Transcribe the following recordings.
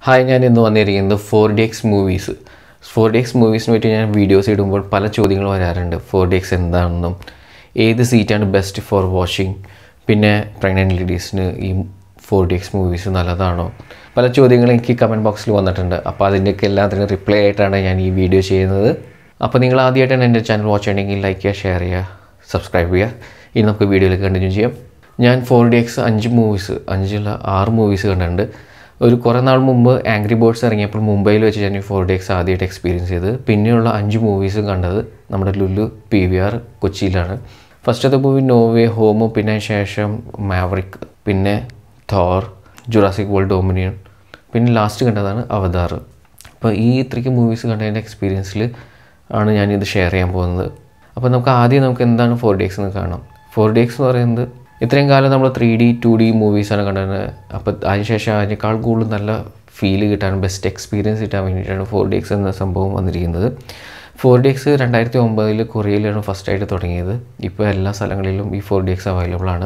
hi ഞാൻ ഇന്ന് വന്നിരിക്കുന്നത് four D X movies four D X മൂവീസിന് പറ്റി ഞാൻ വീഡിയോസ് ഇടുമ്പോൾ പല ചോദ്യങ്ങൾ വരാറുണ്ട് ഫോർ ഡി എക്സ് എന്താണെന്നും ഏത് സീറ്റാണ് ബെസ്റ്റ് ഫോർ വാച്ചിങ് പിന്നെ പ്രഗ്നൻറ്റ് ലേഡീസിന് ഈ ഫോർ ഡി എക്സ് മൂവീസ് നല്ലതാണോ പല ചോദ്യങ്ങൾ എനിക്ക് കമൻറ്റ് ബോക്സിൽ വന്നിട്ടുണ്ട് അപ്പോൾ അതിൻ്റെയൊക്കെ എല്ലാത്തിനും റിപ്ലൈ ആയിട്ടാണ് ഞാൻ ഈ വീഡിയോ ചെയ്യുന്നത് അപ്പോൾ നിങ്ങൾ ആദ്യമായിട്ടാണ് എൻ്റെ ചാനൽ വാച്ച് ചെയ്യണമെങ്കിൽ ലൈക്ക് ചെയ്യുക ഷെയർ ചെയ്യുക സബ്സ്ക്രൈബ് ചെയ്യുക ഇനി നമുക്ക് വീഡിയോയിലേക്ക് കണ്ടിന്യൂ ചെയ്യാം ഞാൻ ഫോർ ഡി എക്സ് അഞ്ച് മൂവീസ് അഞ്ചുള്ള ആറ് മൂവീസ് കണ്ടിട്ടുണ്ട് ഒരു കുറേ നാൾ മുമ്പ് ആംഗ്രി ബേർഡ്സ് ഇറങ്ങിയപ്പോൾ മുംബൈയിൽ വെച്ച് ഞാൻ ഈ ഫോർ ഡി എക്സ് ആദ്യമായിട്ട് എക്സ്പീരിയൻസ് ചെയ്ത് പിന്നെയുള്ള അഞ്ച് മൂവീസും കണ്ടത് നമ്മുടെ ലുലു പി വി ആർ കൊച്ചിയിലാണ് ഫസ്റ്റത്തെ മൂവി നോവേ ഹോം പിന്നെ ശേഷം മാവറിക് പിന്നെ തോർ ജുറാസിക് വേൾഡ് ഡൊമിനിയൻ പിന്നെ ലാസ്റ്റ് കണ്ടതാണ് അവതാർ അപ്പോൾ ഈ ഇത്രയ്ക്ക് മൂവീസ് കണ്ടതിൻ്റെ എക്സ്പീരിയൻസിൽ ആണ് ഞാനിത് ഷെയർ ചെയ്യാൻ പോകുന്നത് അപ്പോൾ നമുക്ക് ആദ്യം നമുക്ക് എന്താണ് ഫോർ ഡി എക്സ് എന്ന് കാണാം ഫോർ ഡി എക്സ് എന്ന് പറയുന്നത് ഇത്രയും കാലം നമ്മൾ ത്രീ ഡി ടു ഡി മൂവീസാണ് കണ്ടത് അപ്പോൾ അതിനുശേഷം അതിനേക്കാൾ കൂടുതൽ നല്ല ഫീല് കിട്ടാൻ ബെസ്റ്റ് എക്സ്പീരിയൻസ് കിട്ടാൻ വേണ്ടിയിട്ടാണ് ഫോർ ഡി എക്സ് എന്ന സംഭവം വന്നിരിക്കുന്നത് ഫോർ ഡി എക്സ് രണ്ടായിരത്തി ഒമ്പതിൽ കൊറിയയിലാണ് ഫസ്റ്റായിട്ട് തുടങ്ങിയത് ഇപ്പോൾ എല്ലാ സ്ഥലങ്ങളിലും ഈ ഫോർ ഡി എക്സ് അവൈലബിൾ ആണ്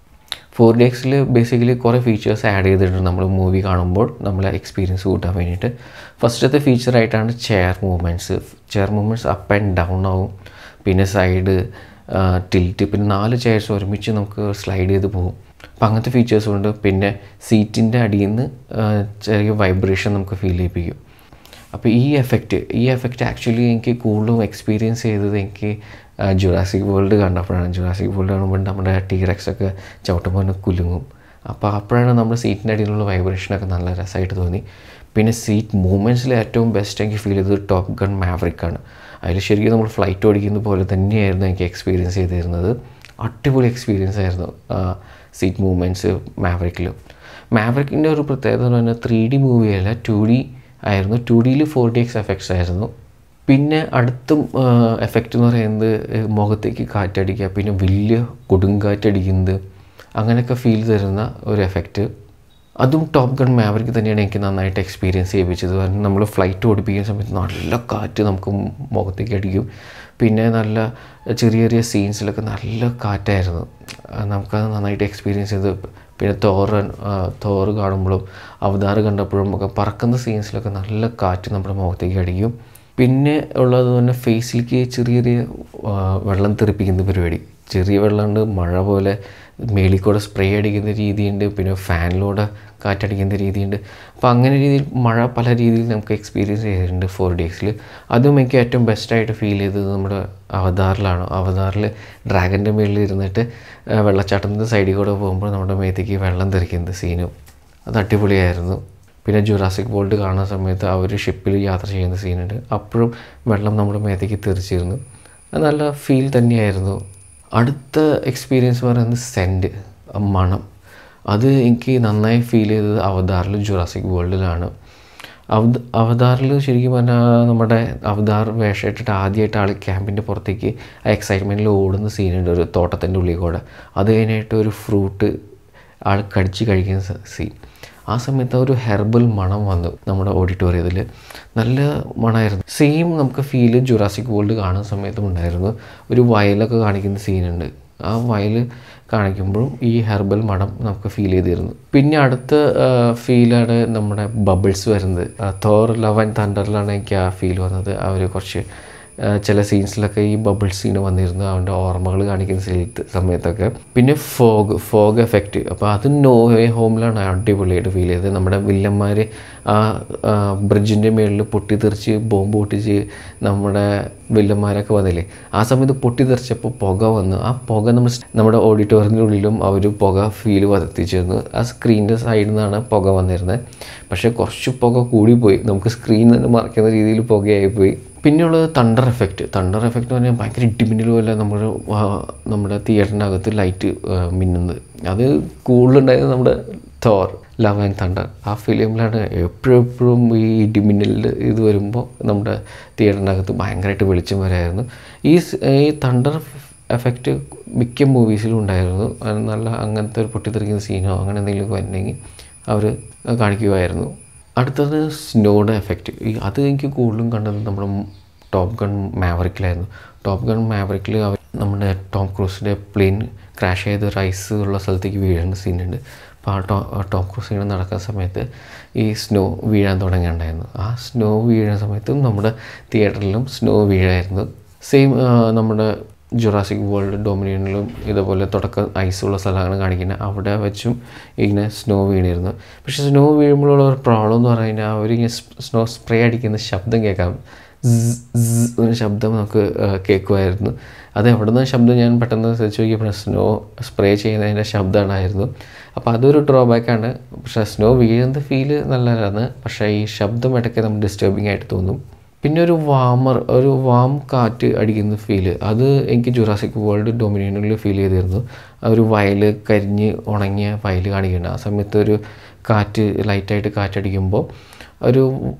ഫോർ ഡി എക്സിൽ ബേസിക്കലി കുറേ ഫീച്ചേഴ്സ് ആഡ് ചെയ്തിട്ടുണ്ട് നമ്മൾ മൂവി കാണുമ്പോൾ നമ്മളെ എക്സ്പീരിയൻസ് കൂട്ടാൻ വേണ്ടിയിട്ട് ഫസ്റ്റത്തെ ഫീച്ചറായിട്ടാണ് chair movements chair movements up and down ആവും പിന്നെ സൈഡ് ടിൽറ്റ് പിന്നെ നാല് ചെയർസ് ഒരുമിച്ച് നമുക്ക് സ്ലൈഡ് ചെയ്ത് പോകും അപ്പം അങ്ങനത്തെ ഫീച്ചേഴ്സും ഉണ്ട് പിന്നെ സീറ്റിൻ്റെ അടിയിൽ നിന്ന് ചെറിയ വൈബ്രേഷൻ നമുക്ക് ഫീൽ ചെയ്യിപ്പിക്കും അപ്പോൾ ഈ എഫക്റ്റ് ഈ എഫക്റ്റ് ആക്ച്വലി എനിക്ക് കൂടുതലും എക്സ്പീരിയൻസ് ചെയ്തത് എനിക്ക് ജുറാസിക് വേൾഡ് കണ്ടപ്പോഴാണ് ജുറാസിക് വേൾഡ് കാണുമ്പോൾ നമ്മുടെ ടീറക്സ് ഒക്കെ ചവിട്ടുമ്പോൾ കുലുങ്ങും അപ്പോൾ അപ്പോഴാണ് നമ്മുടെ സീറ്റിൻ്റെ അടിയിലുള്ള വൈബ്രേഷനൊക്കെ നല്ല രസമായിട്ട് തോന്നി പിന്നെ സീറ്റ് മൂവ്മെൻറ്റ്സിൽ ഏറ്റവും ബെസ്റ്റ് എനിക്ക് ഫീൽ ചെയ്തത് ടോപ്പ് ഗൺ മാവറിക്കാണ് അതിൽ ശരിക്കും നമ്മൾ ഫ്ലൈറ്റ് ഓടിക്കുന്ന പോലെ തന്നെയായിരുന്നു എനിക്ക് എക്സ്പീരിയൻസ് ചെയ്തിരുന്നത് അടിപൊളി എക്സ്പീരിയൻസ് ആയിരുന്നു സീറ്റ് മൂവ്മെൻറ്റ്സ് മാവറിക്കിൽ മാവറിക്കിൻ്റെ ഒരു പ്രത്യേകത എന്ന് പറഞ്ഞാൽ ത്രീ ഡി മൂവിയല്ല ടു ഡി ആയിരുന്നു ടു ഡിയിൽ ഫോർ ഡി എക്സ് എഫക്ട്സ് ആയിരുന്നു പിന്നെ അടുത്ത എഫക്റ്റ് എന്ന് പറയുന്നത് മുഖത്തേക്ക് കാറ്റടിക്കുക പിന്നെ വലിയ കൊടുങ്കാറ്റടിക്കുന്നത് അങ്ങനെയൊക്കെ ഫീൽ തരുന്ന ഒരു എഫക്റ്റ് അതും ടോപ്പ് ഗൺ മാവറിക്ക് തന്നെയാണ് എനിക്ക് നന്നായിട്ട് എക്സ്പീരിയൻസ് ചെയ്യിപ്പിച്ചത് കാരണം നമ്മൾ ഫ്ലൈറ്റ് ഓടിപ്പിക്കുന്ന സമയത്ത് നല്ല കാറ്റ് നമുക്ക് മുഖത്തേക്ക് അടിക്കും പിന്നെ നല്ല ചെറിയ ചെറിയ സീൻസിലൊക്കെ നല്ല കാറ്റായിരുന്നു നമുക്കത് നന്നായിട്ട് എക്സ്പീരിയൻസ് ചെയ്ത് പിന്നെ തോറ് തോറ് കാണുമ്പോഴും അവതാറ് കണ്ടപ്പോഴും ഒക്കെ പറക്കുന്ന സീൻസിലൊക്കെ നല്ല കാറ്റ് നമ്മുടെ മുഖത്തേക്ക് അടിക്കും പിന്നെ ഉള്ളത് തന്നെ ഫേസിലേക്ക് ചെറിയ ചെറിയ വെള്ളം തെറിപ്പിക്കുന്ന പരിപാടി ചെറിയ വെള്ളമുണ്ട് മഴ പോലെ മേളിൽ കൂടെ സ്പ്രേ അടിക്കുന്ന രീതിയുണ്ട് പിന്നെ ഫാനിലൂടെ കാറ്റടിക്കുന്ന രീതിയുണ്ട് അപ്പോൾ അങ്ങനെ രീതിയിൽ മഴ പല രീതിയിൽ നമുക്ക് എക്സ്പീരിയൻസ് ചെയ്തിട്ടുണ്ട് ഫോർ ഡി എക്സിൽ അതും എനിക്ക് ഏറ്റവും ബെസ്റ്റായിട്ട് ഫീൽ ചെയ്തത് നമ്മുടെ അവതാറിലാണ് അവതാറിൽ ഡ്രാഗൻ്റെ മേളിൽ ഇരുന്നിട്ട് വെള്ളച്ചാട്ടത്തിൻ്റെ സൈഡിൽ കൂടെ പോകുമ്പോൾ നമ്മുടെ മേത്തേക്ക് വെള്ളം തെറിക്കുന്ന സീനും അത് അടിപൊളിയായിരുന്നു പിന്നെ ജുറാസിക് വേൾഡ് കാണുന്ന സമയത്ത് അവർ ഷിപ്പിൽ യാത്ര ചെയ്യുന്ന സീനുണ്ട് അപ്പോഴും വെള്ളം നമ്മുടെ മേത്തേക്ക് തെറിച്ചിരുന്നു അത് നല്ല ഫീൽ തന്നെയായിരുന്നു അടുത്ത എക്സ്പീരിയൻസ് പറയുന്നത് സെൻറ്റ് മണം അത് എനിക്ക് നന്നായി ഫീൽ ചെയ്തത് അവതാറിലും ജുറാസിക് വേൾഡിലാണ് അവ അവതാറിൽ ശരിക്കും പറഞ്ഞാൽ നമ്മുടെ അവതാർ വേഷമിട്ടിട്ട് ആദ്യമായിട്ട് ആൾ ക്യാമ്പിൻ്റെ പുറത്തേക്ക് ആ എക്സൈറ്റ്മെൻറ്റിൽ ഓടുന്ന സീനുണ്ട് ഒരു തോട്ടത്തിൻ്റെ ഉള്ളിൽ കൂടെ അത് കഴിഞ്ഞിട്ട് ഒരു ഫ്രൂട്ട് ആൾ കടിച്ച് കഴിക്കുന്ന സീൻ ആ സമയത്ത് ഒരു ഹെർബൽ മണം വന്നു നമ്മുടെ ഓഡിറ്റോറിയത്തിൽ നല്ല മണമായിരുന്നു സെയിം നമുക്ക് ഫീല് ജുറാസിക് വേൾഡ് കാണുന്ന സമയത്തും ഉണ്ടായിരുന്നു ഒരു വയലൊക്കെ കാണിക്കുന്ന സീനുണ്ട് ആ വയൽ കാണിക്കുമ്പോഴും ഈ ഹെർബൽ മണം നമുക്ക് ഫീൽ ചെയ്തിരുന്നു പിന്നെ അടുത്ത ഫീലാണ് നമ്മുടെ ബബിൾസ് വരുന്നത് തോർ ലവ് ആൻഡ് തണ്ടറിലാണ് എനിക്ക് ആ ഫീൽ വന്നത് അവർ കുറച്ച് ചില സീൻസിലൊക്കെ ഈ ബബിൾ സീൻ വന്നിരുന്നു അവൻ്റെ ഓർമ്മകൾ കാണിക്കുന്ന സ്ഥലത്ത് സമയത്തൊക്കെ പിന്നെ ഫോഗ് ഫോഗ് എഫക്റ്റ് അപ്പോൾ അത് നോ വേ ഹോമിലാണ് അടിപൊളിയായിട്ട് ഫീൽ ചെയ്തത് നമ്മുടെ വില്ലന്മാർ ആ ബ്രിഡ്ജിൻ്റെ മുകളിൽ പൊട്ടിത്തെറിച്ച് ബോംബ് പൊട്ടിച്ച് നമ്മുടെ വില്ലന്മാരൊക്കെ വന്നില്ലേ ആ സമയത്ത് പൊട്ടിത്തെറിച്ചപ്പോൾ പുക വന്നു ആ പുക നമ്മൾ നമ്മുടെ ഓഡിറ്റോറിയത്തിൻ്റെ ഉള്ളിലും അവർ പുക ഫീൽ വർദ്ധിച്ചിരുന്നു ആ സ്ക്രീനിൻ്റെ സൈഡിൽ നിന്നാണ് പുക വന്നിരുന്നത് പക്ഷേ കുറച്ച് പുക കൂടിപ്പോയി നമുക്ക് സ്ക്രീൻ തന്നെ മറയ്ക്കുന്ന രീതിയിൽ പുകയായിപ്പോയി പിന്നെയുള്ളത് തണ്ടർ എഫക്റ്റ് തണ്ടർ എഫക്റ്റ് എന്ന് പറഞ്ഞാൽ ഭയങ്കര ഇടിമിന്നൽ പോലെ നമ്മുടെ നമ്മുടെ തിയേറ്ററിൻ്റെ അകത്ത് ലൈറ്റ് മിന്നുന്നത് അത് കൂടുതലുണ്ടായത് നമ്മുടെ തോർ ലവ് ആൻഡ് തണ്ടർ ആ ഫിലിമിലാണ് എപ്പോഴും എപ്പോഴും ഈ ഇടിമിന്നലിൽ ഇത് വരുമ്പോൾ നമ്മുടെ തിയേറ്ററിൻ്റെ അകത്ത് ഭയങ്കരമായിട്ട് വെളിച്ചം വരായിരുന്നു ഈ ഈ തണ്ടർ എഫക്റ്റ് മിക്ക മൂവീസിലും ഉണ്ടായിരുന്നു നല്ല അങ്ങനത്തെ ഒരു പൊട്ടിത്തെറിക്കുന്ന സീനോ അങ്ങനെ എന്തെങ്കിലും വരണമെങ്കിൽ അവർ കാണിക്കുമായിരുന്നു അടുത്തത് സ്നോയുടെ എഫക്റ്റ് ഈ അത് എനിക്ക് കൂടുതലും കണ്ടത് നമ്മുടെ ടോപ്പ് ഗൺ മാവറിക്കിലായിരുന്നു ടോപ്പ് ഗൺ മാവറിക്കിൽ അവർ നമ്മുടെ ടോം ക്രൂസിൻ്റെ പ്ലെയിൻ ക്രാഷ് ചെയ്ത് റൈസ് ഉള്ള സ്ഥലത്തേക്ക് വീഴേണ്ട സീനുണ്ട് അപ്പോൾ ആ ടോ ടോം ക്രൂസ് ഇങ്ങനെ നടക്കുന്ന സമയത്ത് ഈ സ്നോ വീഴാൻ തുടങ്ങിയിട്ടുണ്ടായിരുന്നു ആ സ്നോ വീഴുന്ന സമയത്തും നമ്മുടെ തിയേറ്ററിലും സ്നോ വീഴായിരുന്നു സെയിം നമ്മുടെ ജുറാസിക് വേൾഡ് ഡൊമിനിയനിലും ഇതുപോലെ തുടക്കം ഐസുള്ള സ്ഥലമാണ് കാണിക്കുന്നത് അവിടെ വെച്ചും ഇങ്ങനെ സ്നോ വീണിരുന്നു പക്ഷേ സ്നോ വീഴുമ്പോഴുള്ള ഒരു പ്രോബ്ലം എന്ന് പറഞ്ഞു കഴിഞ്ഞാൽ അവരിങ്ങനെ സ്നോ സ്പ്രേ അടിക്കുന്ന ശബ്ദം കേൾക്കാം സ് സ് ഒരു ശബ്ദം നമുക്ക് കേൾക്കുമായിരുന്നു അത് എവിടെ നിന്ന് ശബ്ദം ഞാൻ പെട്ടെന്ന് ശ്രദ്ധിച്ച് നോക്കിയപ്പോൾ സ്നോ സ്പ്രേ ചെയ്യുന്നതിൻ്റെ ശബ്ദമാണായിരുന്നു അപ്പോൾ അതൊരു ഡ്രോബാക്കാണ് പക്ഷേ സ്നോ വീഴുന്ന ഫീല് നല്ലതാണ് പക്ഷേ ഈ ശബ്ദം ഇടയ്ക്ക് നമുക്ക് ഡിസ്റ്റർബിംഗ് ആയിട്ട് തോന്നും പിന്നെ ഒരു വാമർ ഒരു വാം കാറ്റ് അടിക്കുന്ന ഫീല് അത് എനിക്ക് ജുറാസിക് വേൾഡ് ഡൊമിനിയനിൽ ഫീൽ ചെയ്തിരുന്നു ആ ഒരു വയൽ കരിഞ്ഞ് ഉണങ്ങിയ വയൽ കാണിക്കുന്നുണ്ട് ആ സമയത്ത് ഒരു കാറ്റ് ലൈറ്റായിട്ട് കാറ്റടിക്കുമ്പോൾ ഒരു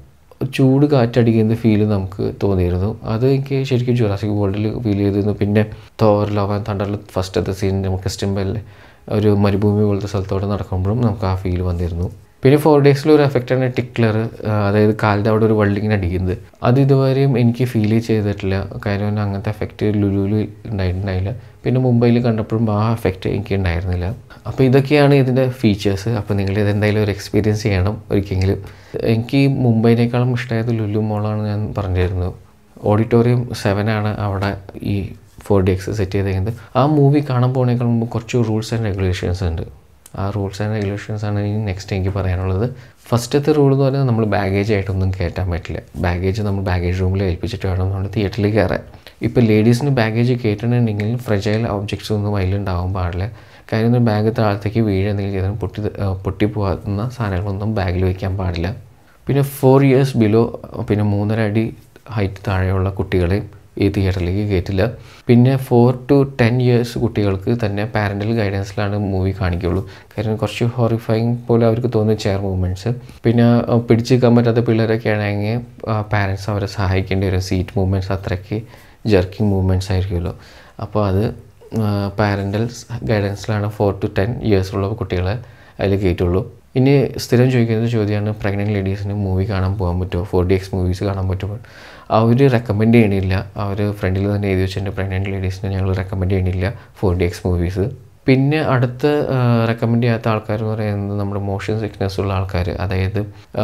ചൂട് കാറ്റടിക്കുന്ന ഫീല് നമുക്ക് തോന്നിയിരുന്നു അത് എനിക്ക് ശരിക്കും ജുറാസിക് വേൾഡിൽ ഫീൽ ചെയ്തിരുന്നു പിന്നെ തോർ ലോകം തണ്ടറിൽ ഫസ്റ്റത്തെ സീൻ നമുക്ക് സ്റ്റെമ്പല്ലേ ഒരു മരുഭൂമി പോലത്തെ സ്ഥലത്തോടെ നടക്കുമ്പോഴും നമുക്ക് ആ ഫീൽ വന്നിരുന്നു പിന്നെ ഫോർ ഡേയ്സിൽ ഒരു എഫക്റ്റാണ് ടിക്ലർ അതായത് കാലിൻ്റെ അവിടെ ഒരു വെള്ളിങ്ങനെ അടിക്കുന്നത് അത് ഇതുവരെയും എനിക്ക് ഫീൽ ചെയ്തിട്ടില്ല കാര്യം അങ്ങനത്തെ എഫക്റ്റ് ലുലുവിൽ ഉണ്ടായിട്ടുണ്ടായില്ല പിന്നെ മുംബൈയിൽ കണ്ടപ്പോഴും ആ എഫക്റ്റ് എനിക്ക് ഉണ്ടായിരുന്നില്ല അപ്പോൾ ഇതൊക്കെയാണ് ഇതിൻ്റെ ഫീച്ചേഴ്സ് അപ്പോൾ നിങ്ങൾ ഇത് എന്തായാലും ഒരു എക്സ്പീരിയൻസ് ചെയ്യണം ഒരിക്കലെങ്കിലും എനിക്ക് മുംബൈനേക്കാളും ഇഷ്ടമായത് ലുലു മോളാണ് ഞാൻ പറഞ്ഞിരുന്നു ഓഡിറ്റോറിയം സെവനാണ് അവിടെ ഈ ഫോർ ഡി എക്സ് സെറ്റ് ചെയ്തേക്കുന്നത് ആ മൂവി കാണാൻ പോകുന്നതിനേക്കാൾ മുമ്പ് കുറച്ച് റൂൾസ് ആൻഡ് റെഗുലേഷൻസ് ഉണ്ട് ആ റൂൾസ് ആൻഡ് റെഗുലേഷൻസ് ആണ് ഇനി നെക്സ്റ്റ് എനിക്ക് പറയാനുള്ളത് ഫസ്റ്റത്തെ റൂൾ എന്ന് പറയുന്നത് നമ്മൾ ബാഗേജ് ആയിട്ടൊന്നും കയറ്റാൻ പറ്റില്ല ബാഗേജ് നമ്മൾ ബാഗേജ് റൂമിൽ ഏൽപ്പിച്ചിട്ട് വേണം നമ്മൾ തിയേറ്ററിൽ കയറാൻ ഇപ്പോൾ ലേഡീസിന് ബാഗേജ് കയറ്റണമെന്നുണ്ടെങ്കിൽ ഫ്രജൈൽ ഒബ്ജക്ട്സ് ഒന്നും അതിലുണ്ടാവാൻ പാടില്ല കാര്യം ഒരു ബാഗ് താഴത്തേക്ക് വീഴുക എന്തെങ്കിലും ചെയ്താൽ പൊട്ടി പൊട്ടിപ്പോകുന്ന സാധനങ്ങളൊന്നും ബാഗിൽ വയ്ക്കാൻ പാടില്ല പിന്നെ ഫോർ ഇയേഴ്സ് ബിലോ പിന്നെ മൂന്നര അടി ഹൈറ്റ് താഴെയുള്ള കുട്ടികളെ ഈ തിയേറ്ററിലേക്ക് കയറ്റില്ല പിന്നെ ഫോർ ടു ടെൻ ഇയേഴ്സ് കുട്ടികൾക്ക് തന്നെ പാരൻ്റൽ ഗൈഡൻസിലാണ് മൂവി കാണിക്കുള്ളൂ കാര്യം കുറച്ച് ഹോറിഫൈങ് പോലെ അവർക്ക് തോന്നുന്ന ചെയർ മൂവ്മെൻറ്റ്സ് പിന്നെ പിടിച്ച് നിൽക്കാൻ പറ്റാത്ത പിള്ളേരൊക്കെ ആണെങ്കിൽ പാരൻസ് അവരെ സഹായിക്കേണ്ടി വരും സീറ്റ് മൂവ്മെൻറ്റ്സ് അത്രയ്ക്ക് ജർക്കിംഗ് മൂവ്മെൻറ്റ്സ് ആയിരിക്കുമല്ലോ അപ്പോൾ അത് പാരൻ്റൽ ഗൈഡൻസിലാണ് ഫോർ ടു ടെൻ ഇയേഴ്സ് ഉള്ള കുട്ടികളെ അതിൽ കയറ്റുള്ളൂ ഇനി സ്ഥിരം ചോദിക്കുന്ന ചോദ്യമാണ് പ്രഗ്നൻറ്റ് ലേഡീസിന് മൂവി കാണാൻ പോകാൻ പറ്റുമോ ഫോർ ഡി എക്സ് മൂവീസ് കാണാൻ പറ്റുമോ അവർ റെക്കമെൻഡ് ചെയ്യണില്ല അവർ ഫ്രണ്ടിൽ തന്നെ എഴുതി വെച്ചിട്ടുണ്ട് പ്രഗ്നൻറ്റ് ലേഡീസിന് ഞങ്ങൾ റെക്കമെൻഡ് ചെയ്യണില്ല ഫോർ ഡി എക്സ് മൂവീസ് പിന്നെ അടുത്ത റെക്കമെൻഡ് ചെയ്യാത്ത ആൾക്കാർ എന്ന് പറയുന്നത് നമ്മുടെ മോഷൻ സിക്നെസ് ഉള്ള ആൾക്കാർ അതായത്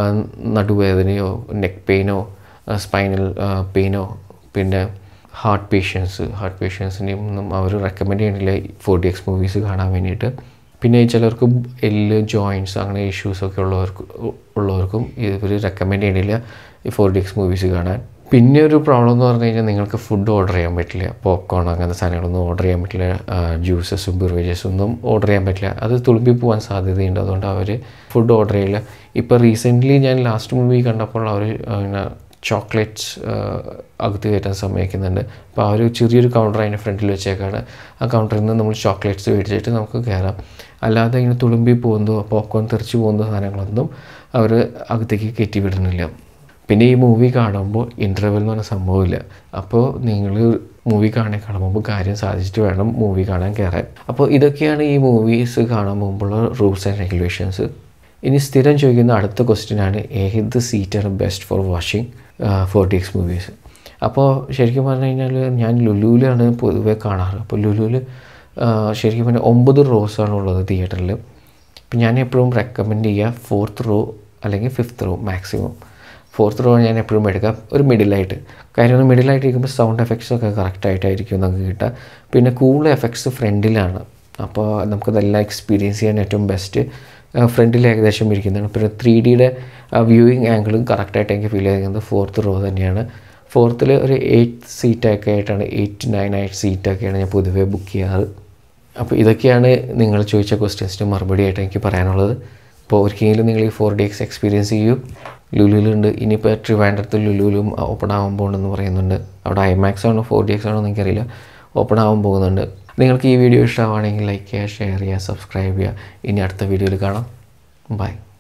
നടുവേദനയോ നെക്ക് പെയിനോ സ്പൈനൽ പെയിനോ പിന്നെ ഹാർട്ട് പേഷ്യൻസ് ഹാർട്ട് പേഷ്യൻസിനെയും ഒന്നും അവർ റെക്കമെൻഡ് ചെയ്യണില്ല ഫോർ ഡി എക്സ് മൂവീസ് കാണാൻ വേണ്ടിയിട്ട് പിന്നെ ചിലർക്ക് എല്ല് ജോയിൻറ്റ്സ് അങ്ങനെ ഇഷ്യൂസൊക്കെ ഉള്ളവർക്ക് ഉള്ളവർക്കും ഇവർ റെക്കമെൻഡ് ചെയ്യണില്ല ഈ ഫോർ ഡി എക്സ് മൂവീസ് കാണാൻ പിന്നെ ഒരു പ്രോബ്ലം എന്ന് പറഞ്ഞു കഴിഞ്ഞാൽ നിങ്ങൾക്ക് ഫുഡ് ഓർഡർ ചെയ്യാൻ പറ്റില്ല പോപ്കോൺ അങ്ങനത്തെ സാധനങ്ങളൊന്നും ഓർഡർ ചെയ്യാൻ പറ്റില്ല ജ്യൂസസും ബിവേജസും ഒന്നും ഓർഡർ ചെയ്യാൻ പറ്റില്ല അത് തുളുമ്പി പോകാൻ സാധ്യതയുണ്ട് അതുകൊണ്ട് അവർ ഫുഡ് ഓർഡർ ചെയ്യില്ല ഇപ്പോൾ റീസെൻ്റ്ലി ഞാൻ ലാസ്റ്റ് മൂവി കണ്ടപ്പോൾ അവർ ഇങ്ങനെ ചോക്ലേറ്റ്സ് അകത്ത് കയറ്റാൻ സമ്മതിക്കുന്നുണ്ട് അപ്പോൾ ആ ഒരു ചെറിയൊരു കൗണ്ടർ അതിൻ്റെ ഫ്രണ്ടിൽ വെച്ചേക്കാണ് ആ കൗണ്ടറിൽ നിന്ന് നമ്മൾ ചോക്ലേറ്റ്സ് മേടിച്ചിട്ട് നമുക്ക് കയറാം അല്ലാതെ ഇങ്ങനെ തുളുമ്പി പോകുന്നതോ പോപ്കോൺ തെറിച്ച് പോകുന്ന സാധനങ്ങളൊന്നും അവർ അകത്തേക്ക് കയറ്റി വിടുന്നില്ല പിന്നെ ഈ മൂവി കാണുമ്പോൾ ഇൻ്റർവെൽ എന്ന് പറഞ്ഞ സംഭവമില്ല അപ്പോൾ നിങ്ങൾ മൂവി കാണാൻ കാണുമ്പോൾ കാര്യം സാധിച്ചിട്ട് വേണം മൂവി കാണാൻ കയറാൻ അപ്പോൾ ഇതൊക്കെയാണ് ഈ മൂവീസ് കാണാൻ മുമ്പുള്ള റൂൾസ് ആൻഡ് റെഗുലേഷൻസ് ഇനി സ്ഥിരം ചോദിക്കുന്ന അടുത്ത ക്വസ്റ്റ്യനാണ് ഏത് സീറ്റാണ് best for watching four D X movies അപ്പോൾ ശരിക്കും പറഞ്ഞു കഴിഞ്ഞാൽ ഞാൻ ലുലുവിലാണ് പൊതുവേ കാണാറ് അപ്പോൾ ലുലുവിൽ ശരിക്കും പറഞ്ഞാൽ ഒമ്പത് റോസാണ് ഉള്ളത് തിയേറ്ററിൽ അപ്പം ഞാൻ എപ്പോഴും റെക്കമെൻഡ് ചെയ്യുക ഫോർത്ത് റോ അല്ലെങ്കിൽ fifth row maximum fourth row ഞാൻ എപ്പോഴും എടുക്കുക ഒരു മിഡിലായിട്ട് കാര്യം മിഡിലായിട്ട് ഇരിക്കുമ്പോൾ സൗണ്ട് എഫക്ട്സ് ഒക്കെ കറക്റ്റായിട്ടായിരിക്കും നമുക്ക് കിട്ടുക പിന്നെ കൂൾ എഫക്ട്സ് ഫ്രണ്ടിലാണ് അപ്പോൾ നമുക്കതെല്ലാം എക്സ്പീരിയൻസ് ചെയ്യാൻ ഏറ്റവും ബെസ്റ്റ് ഫ്രണ്ടിൽ ഏകദേശം ഇരിക്കുന്നതാണ് പിന്നെ ത്രീ ഡിയുടെ വ്യൂയിങ് ആംഗിളും കറക്റ്റായിട്ട് എനിക്ക് ഫീൽ ചെയ്യുന്നത് ഫോർത്ത് റോ തന്നെയാണ് ഫോർത്തിൽ ഒരു എയ്റ്റ് സീറ്റൊക്കെ ആയിട്ടാണ് എയ്റ്റ് നയൻ എയ്റ്റ് സീറ്റൊക്കെയാണ് ഞാൻ പൊതുവേ ബുക്ക് ചെയ്യാറ് അപ്പോൾ ഇതൊക്കെയാണ് നിങ്ങൾ ചോദിച്ച ക്വസ്റ്റ്യൻസിന് മറുപടി ആയിട്ട് എനിക്ക് പറയാനുള്ളത് അപ്പോൾ ഒരിക്കലും നിങ്ങൾ ഈ ഫോർ ഡി എക്സ് എക്സ്പീരിയൻസ് ചെയ്യൂ ലുലുവിലുണ്ട് ഇനിയിപ്പോൾ ട്രിവാൻഡ്രത്ത് ലുലുവിലും ഓപ്പൺ ആവാൻ പോകുന്നുണ്ടെന്ന് പറയുന്നുണ്ട് അവിടെ ഐമാക്സ് ആണോ ഫോർ ഡി എക്സ് ആണോ എന്ന് എനിക്കറിയില്ല ഓപ്പൺ ആവാൻ പോകുന്നുണ്ട് നിങ്ങൾക്ക് ഈ വീഡിയോ ഇഷ്ടമാണെങ്കിൽ ലൈക്ക് ചെയ്യുക ഷെയർ ചെയ്യുക സബ്സ്ക്രൈബ് ചെയ്യുക ഇനി അടുത്ത വീഡിയോയിൽ കാണാം ബൈ